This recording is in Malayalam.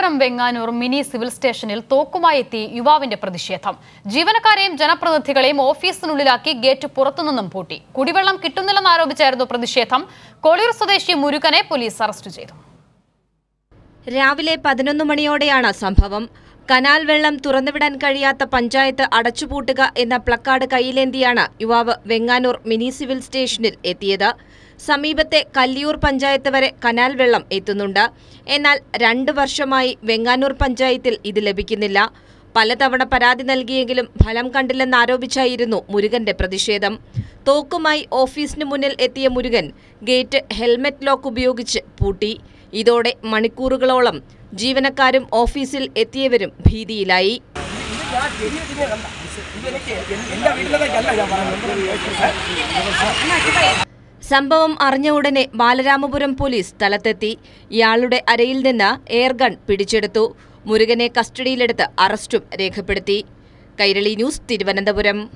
ബാലരാമപുരം വെങ്ങാനൂർ മിനി സിവിൽ സ്റ്റേഷനിൽ തോക്കുമായി എത്തി യുവാവിന്റെ പ്രതിഷേധം ജീവനക്കാരെയും ജനപ്രതിനിധികളെയും ഓഫീസിനുള്ളിലാക്കി ഗേറ്റ് പുറത്തുനിന്നും പൂട്ടി കുടിവെള്ളം കിട്ടുന്നില്ലെന്നാരോപിച്ചായിരുന്നു പ്രതിഷേധം കോളിയൂർ സ്വദേശി മുരുകനെ പോലീസ് അറസ്റ്റ് ചെയ്തു രാവിലെ പതിനൊന്ന് മണിയോടെയാണ് സംഭവം കനാൽ വെള്ളം തുറന്നുവിടാൻ കഴിയാത്ത പഞ്ചായത്ത് അടച്ചുപൂട്ടുക എന്ന പ്ലക്കാർഡ് കയ്യിലേന്തിയാണ് യുവാവ് വെങ്ങാനൂർ മിനി സിവിൽ സ്റ്റേഷനിൽ എത്തിയത് സമീപത്തെ കല്ലിയൂർ പഞ്ചായത്ത് വരെ കനാൽ വെള്ളം എത്തുന്നുണ്ട് എന്നാൽ രണ്ട് വർഷമായി വെങ്ങാനൂർ പഞ്ചായത്തിൽ ഇത് ലഭിക്കുന്നില്ല പലതവണ പരാതി നൽകിയെങ്കിലും ഫലം കണ്ടില്ലെന്നാരോപിച്ചായിരുന്നു മുരുകന്റെ പ്രതിഷേധം തോക്കുമായി ഓഫീസിന് മുന്നിൽ എത്തിയ മുരുകൻ ഗേറ്റ് ഹെൽമറ്റ് ലോക്ക് ഉപയോഗിച്ച് പൂട്ടി ഇതോടെ മണിക്കൂറുകളോളം ജീവനക്കാരും ഓഫീസിൽ എത്തിയവരും ഭീതിയിലായി സംഭവം അറിഞ്ഞ ഉടനെ ബാലരാമപുരം പോലീസ് സ്ഥലത്തെത്തി ഇയാളുടെ അരയിൽ നിന്ന് എയർഗൺ പിടിച്ചെടുത്തു മുരുകനെ കസ്റ്റഡിയിലെടുത്ത് അറസ്റ്റും രേഖപ്പെടുത്തി കൈരളി ന്യൂസ് തിരുവനന്തപുരം